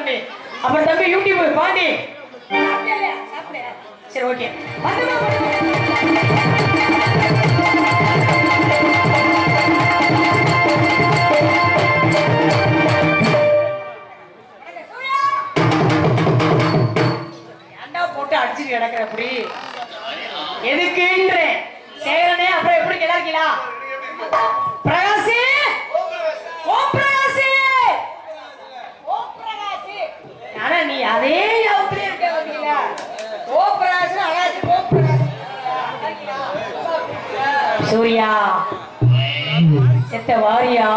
தம்பி அப்புறம் தம்பி யூடியூப் பாண்டி சாப்பிட்டியா இல்லையா? சாப்பிட்டியா? சரி ஓகே வந்துமா ஏன்டா போட்டு அடிச்சுட்டு கிடக்குற அப்படி எதுக்குன்ற சேகரனே அப்புறம் எப்படி கிடக்கீங்களா பிரகாசி ஓம் பிரகாசி ஓம் பிரகாசி ஆனா நீ அதே ஞாபகத்திலே இருக்க பாத்தீங்களா ஓ பிரகாசி அழகாச்சு ஓ பிரகாசி சூர்யா செத்த வாரியா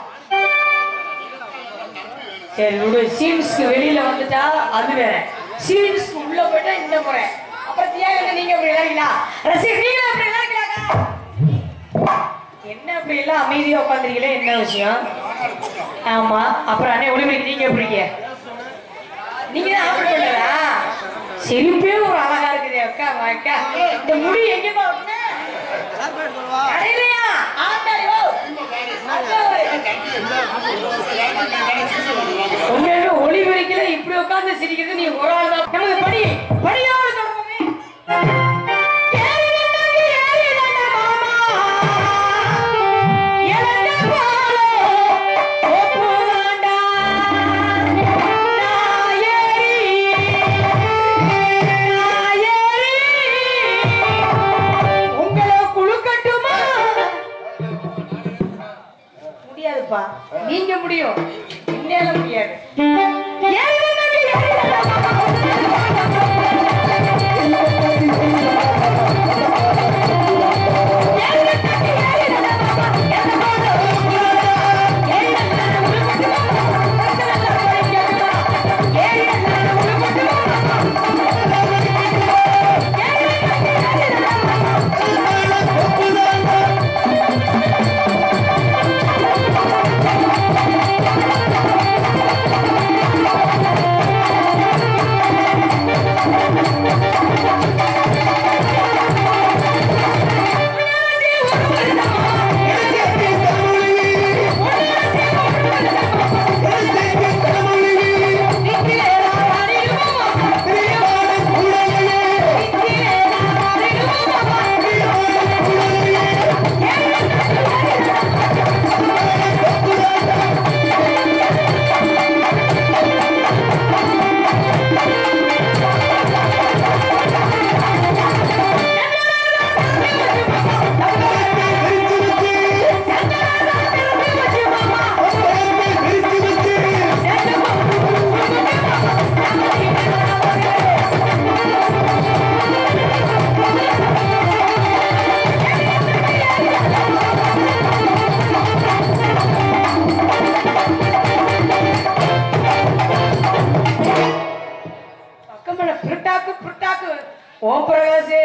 சரி விடு சீன்ஸ்க்கு வெளியில வந்துட்டா அது வேற சீன்ஸ்க்கு உள்ள போயிட்டா இந்த முறை அப்புறம் தியாக நீங்க அப்படி இறங்கிங்களா ரசிகர் நீங்க அப்படி இறங்கிக்கலாக்கா என்ன அப்படி எல்லாம் அமைதியா உட்காந்துருக்கீங்களே என்ன விஷயம் ஆமா அப்புறம் அண்ணே ஒளிமணிக்கு நீங்க எப்படிங்க நீங்க தான் ஆர்டர் பண்ணதா சிரிப்பே ஒரு அழகா இருக்குது அக்கா அக்கா இந்த முடி எங்கேப்பா வைப்ப? கடையிலையா ஆத்தாடியோ உண்மையாவே ஒளி வரைக்கல இப்படி உட்கார்ந்து சிரிக்கிறது நீ ஒரு ஆள் தான் நமது படி படியோடு தொடங்குமே ஏறி நின்னாங்க, ஏறி நின்ன மாமா. இழந்த பாலோ, ஒப்பு வேண்டாம். நான் ஏறி, நான் ஏறி, உங்களை குழுக்கட்டுமா முடியாதுப்பா நீங்க முடியும் என்னால முடியாது ஏறி நின்னாங்க, ஏறி நின்ன பக்கமல புருட்டாக்கு புருட்டாக்கு ஓம் பிரகாசே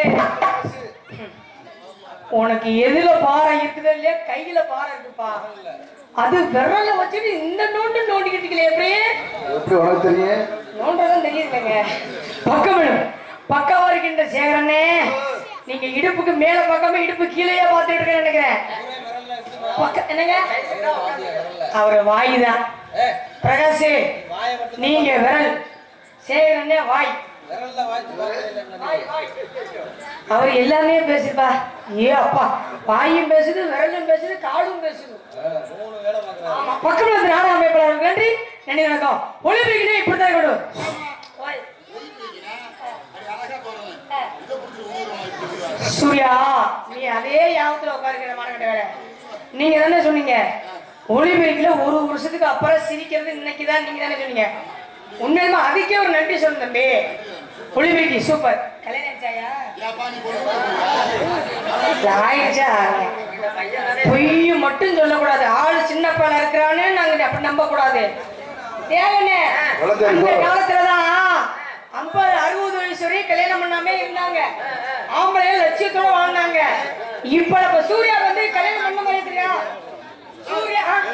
உனக்கு எதுல பாறை இருக்குது இல்லையா கையில பாறை இருக்குப்பா அது விரல வச்சுட்டு இந்த நோண்டு நோண்டிக்கிட்டு இருக்கீங்களே எப்படி எப்படி உனக்கு தெரியும் நோண்டதான் தெரியுதுங்க பக்கமலம் பக்கவா இருக்கின்ற சேகரனே நீங்க இடுப்புக்கு மேல பக்கமே இடுப்பு கீழேயே பார்த்துட்டு இருக்கேன்னு நினைக்கிறேன் பக்க- என்னங்க அவர் வாய்தான் பிரகாஷ் நீங்க விரல் சேகரனே வாய் அவர் எல்லாமே பேசுப்பா ஏ அப்பா வாயும் பேசுது விரலும் பேசுது காலும் பேசுது ஆமா, பக்கத்துல இருந்து நாடக அமைப்பாளர் நன்றி நன்றி வணக்கம் ஒளிபரப்பினே இப்படித்தான் கொடு சூர்யா நீ அதே யாபத்துல உட்காருக்கிற மாணவன் வேலை நீங்க தானே சொன்னீங்க ஒளிபெருக்கில ஒரு வருஷத்துக்கு அப்புறம் சிரிக்கிறது இன்னைக்கு தான் நீங்க தானே சொன்னீங்க உண்மையுமா அதுக்கே ஒரு நன்றி சொல்லு தம்பி ஒளிபெருக்கி சூப்பர் கல்யாணம் ஆயிடுச்சாயா? ஆயிடுச்சா பொய் மட்டும் சொல்லக்கூடாது ஆளு சின்ன பையனா இருக்கிறான்னு நாங்க அப்படி நம்ப கூடாது தேவனே வளர்த்து அந்த இருக்கோம். காலத்துலதான் ஐம்பது அறுபது வயசு வரையும் கல்யாணம் பண்ணாமே இருந்தாங்க ஆம்பளை லட்சியத்தோட வாழ்ந்தாங்க இப்ப இப்ப சூர்யா வந்து கல்யாணம் பண்ண மாதிரி தெரியா சூர்யா ஆ?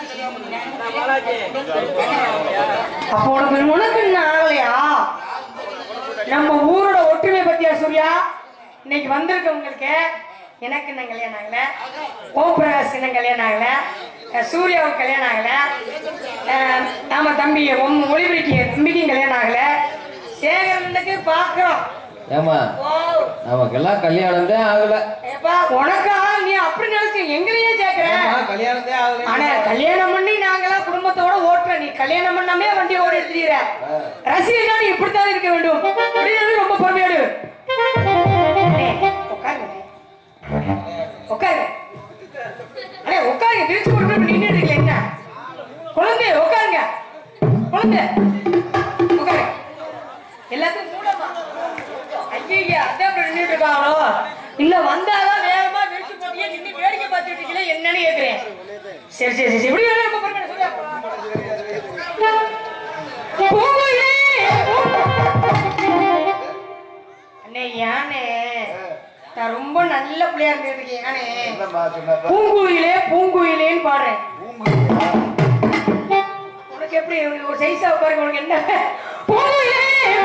அப்ப உனக்கு உனக்கு என்ன ஆகலையா நம்ம ஊரோட ஒற்றுமை பத்தியா சூர்யா இன்னைக்கு வந்திருக்கவங்களுக்கு எனக்கு இன்னும் கல்யாணம் ஆகல ஓம் பிரகாஷ் இன்னும் கல்யாணம் ஆகல அஹ் சூர்யாவுக்கு கல்யாணம் ஆகல அஹ் நாம தம்பி உம் ஒளிபரிக்கு தம்பிக்கும் கல்யாணம் ஆகல சேகரனுக்கு பாக்குறோம் ஏமா ஓ நமக்கெல்லாம் கல்யாணம் தான் ஆகல ஏப்பா உனக்கா நீ அப்படி நினைச்சு எங்களையே சேர்க்கிற ஏம்மா, கல்யாணத்தே ஆகல ஆனா கல்யாணம் பண்ணி நாங்கெல்லாம் குடும்பத்தோட ஓட்டுற நீ கல்யாணம் பண்ணாமே வண்டி ஓடி எடுத்துறீர ரசிகர்கள் நீ இப்படித்தான் இருக்க வேண்டும் அப்படின்னு ரொம்ப பொறுமையோடு அண்ணே, உட்காருங்க உட்காரு அண்ணே உட்காருங்க விரிச்சு போட்டு நின்றுட்டு இருக்கல என்ன குழந்தை உட்காருங்க குழந்தை உட்காரு எல்லாத்தையும் மூடமா ஐயா அதான் இப்படி நின்றுட்டு இருக்காங்களோ இல்ல வந்தாதான் வேகமா விரிச்சு போட்டியே நின்று வேடிக்கை பார்த்துட்டு இருக்கீங்களே என்னன்னு கேக்குறேன் சரி சரி சரி இப்படி வேணா ரொம்ப பொறுமையா சொல்லுங்க. பூங்குயிலே, அண்ணே யானே நான் ரொம்ப நல்ல பிள்ளையா இருந்துட்டு யானே என்னம்மா சொன்னப்ப பூங்குயிலே பூங்குயிலேன்னு பாடுறேன் பூங்குயிலா? உனக்கு எப்படி உனக்கு ஒரு சைஸா உட்காருங்க உனக்கு என்ன பூங்குயிலே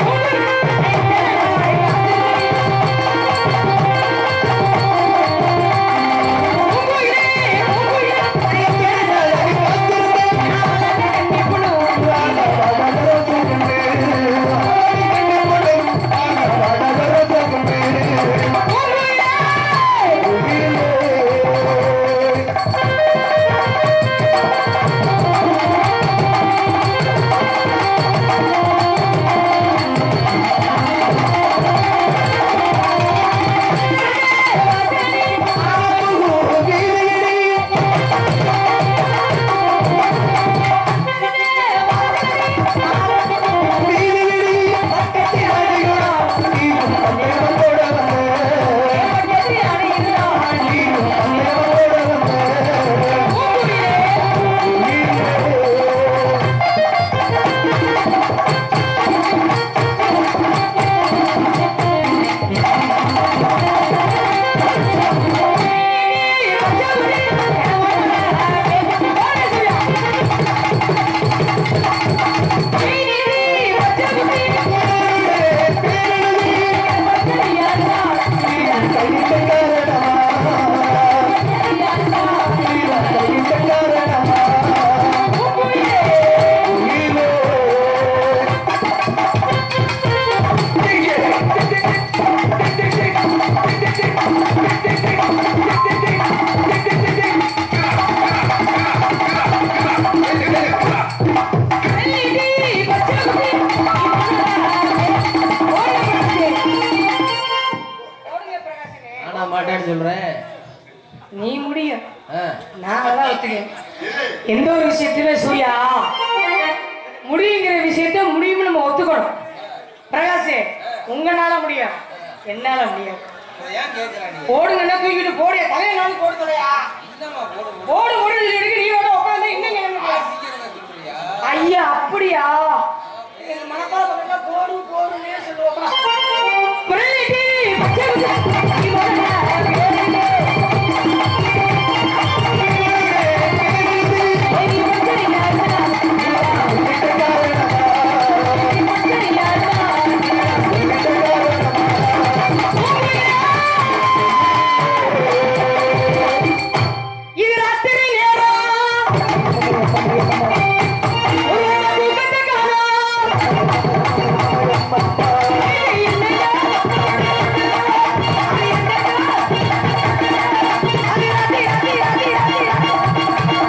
ஆனா மாட்டேன்னு சொல்றேன் நீ முடியும் ஆ, நான் அதான் ஒத்துக்கேன் எந்த ஒரு விஷயத்திலுமே சூர்யா முடியுங்கிற விஷயத்த முடியும்னு நம்ம ஒத்துக்கணும் பிரகாஷ் உங்களால முடியும் என்னால முடியும் போடுங்கன்னா தூக்கிட்டு போடிய தலையை நானும் போடு தலையா போடு போடு சொல்லிட்டு நீ வந்து உட்காந்து இன்னும் என்ன ஐயா அப்படியா எங்க மனப்பால பண்ணா போடு போடுன்னே சொல்லுவாங்க பிரேடி, பச்சை பச்சை, நீ முதல்ல வேலையிலே. ஏய், நீ பச்சை யாருடா? நீ பச்சை யாருடா? இது ராத்திரி நேரம் ஒரு தூக்கத்தை காணோம். ஏய், இல்லையா? அது என்னடா? அது ராத்தி, ராத்தி, ராத்தி, ராத்தி.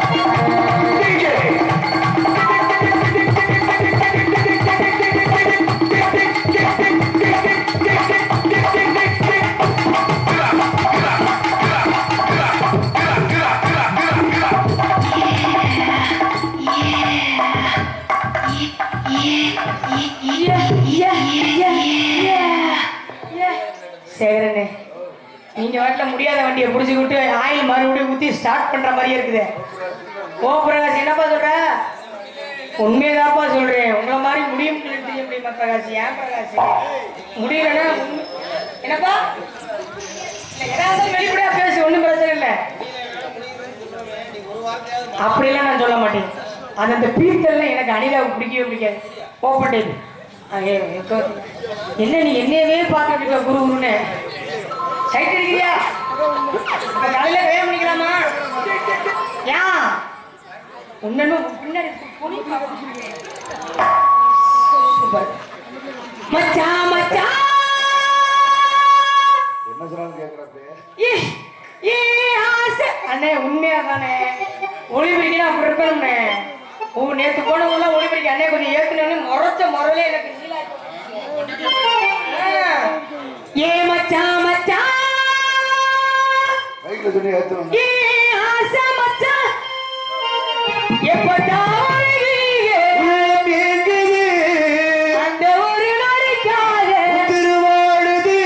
சேகரனே நீங்க வாட்டில முடியாத வண்டியை புடிச்சு விட்டு ஆயில் மறுபடியும் ஊத்தி ஸ்டார்ட் பண்ற மாதிரியே இருக்குது ஓ பிரகாஷ் என்னப்பா சொல்ற உண்மையதாப்பா சொல்றேன் உங்களை மாதிரி முடியும் தெரிய முடியுமா பிரகாஷ் ஏன் பிரகாஷ் முடியலன்னா உண்மை- என்னப்பா இல்ல, ஏதாவது வெளிப்படையா பேசு ஒண்ணும் பிரச்சனை இல்லை அப்படிலாம் நான் சொல்ல மாட்டேன் அது அந்த பீத்தல்ல எனக்கு அனிதாவுக்கு பிடிக்கவே பிடிக்காது ஓப்பன் என்ன நீ என்னையவே பார்த்துட்டு இருக்க குரு குருன்னு சைட் அடிக்கிறியா இப்ப காலையில கல்யாணம் பண்ணிக்கலாமா ஏன் உண்மையுமே பின்னாடி புனி சூப்பர் மச்சான் மச்சான் என்ன சொன்னாலும் கேட்கறப்ப ஏ ஏ ஆசை அண்ணே உண்மையா தானே ஒளிபரிக்கணும் அப்படி இருக்கணும்ண்ணே ஓ நேத்து போனவங்களாம் ஒளிபரிக்க அண்ணே கொஞ்சம் ஏத்துனே முறைச்ச முறையில எனக்கு நீலாச்சு. ஆ. ஏ மச்சான் மச்சான் மைக்ல சொல்லி ஏத்துவாங்க ஏ ஆசை மச்சான் எப்பதான் வருவீங்க? அந்த ஒரு நாளைக்காக திருவாடுது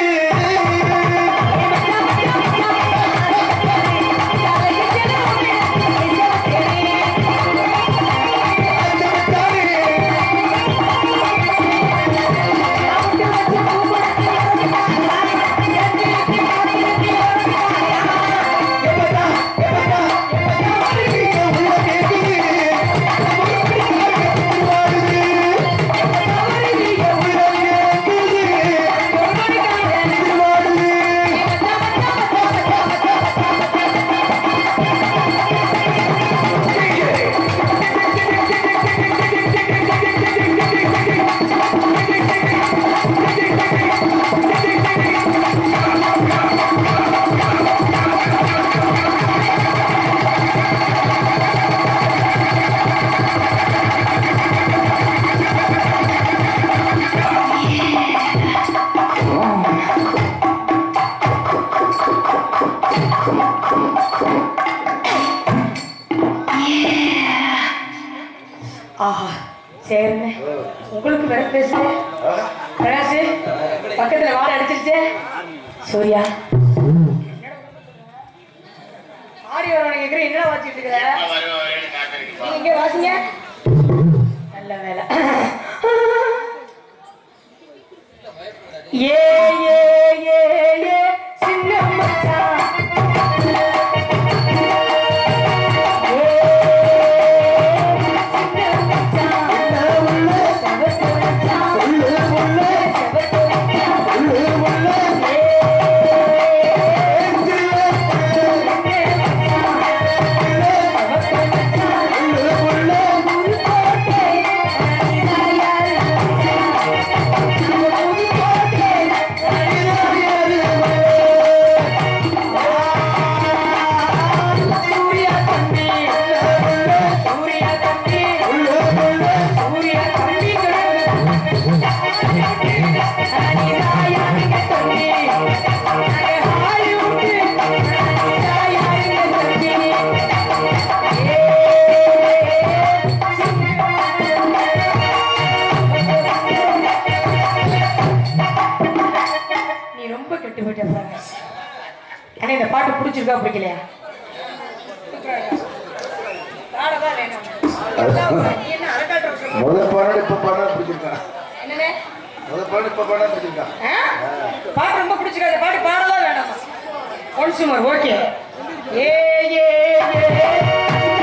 ஆஹா சரிண்ணே உங்களுக்கு வேற பேசுது பிரகாஷ் பக்கத்துல வாழை அடிச்சிருச்சு சூர்யா ஆடி வரவனை கேட்குறேன் என்ன வாசிட்டு இருக்கிற நீங்க இங்கே வாசிங்க நல்ல வேலை ஏ ஏ ஏ ஏ சின்ன மச்சான் சூர்யா தம்பி சூர்யா தம்பி சூர்யா தம்பி நீ ரொம்ப கெட்டு போயிட்ட பிரகாஷ் ஆனா இந்த பாட்டு பிடிச்சிருக்கா பிடிக்கலையா பாடவா வேணாம் நீ என்ன அரக்காட்டம் சொல்ற? முதல் பாடம் இப்ப பாடம் பிடிச்சிருக்கான் என்னண்ணே முதல் பாடம் இப்ப பாடம் பிடிச்சிருக்கான் ஆ? பாட்டு ரொம்ப பிடிச்சிருக்கா இந்த பாட்டு பாடவா வேணாமா கன்சூமர் ஓகே ஏ ஏ ஏ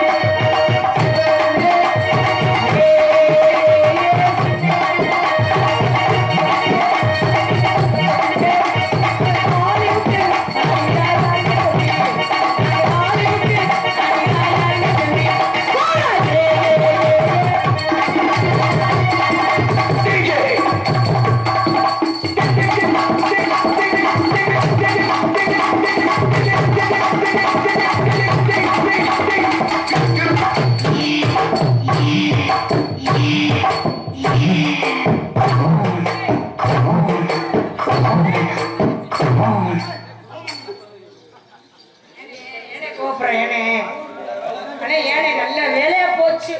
ஏனே கோபுரம் ஏனே அண்ணே ஏனே நல்ல வேலையா போச்சு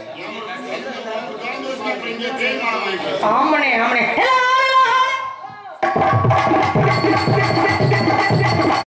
ஆமாண்ணே ஆமாண்ணே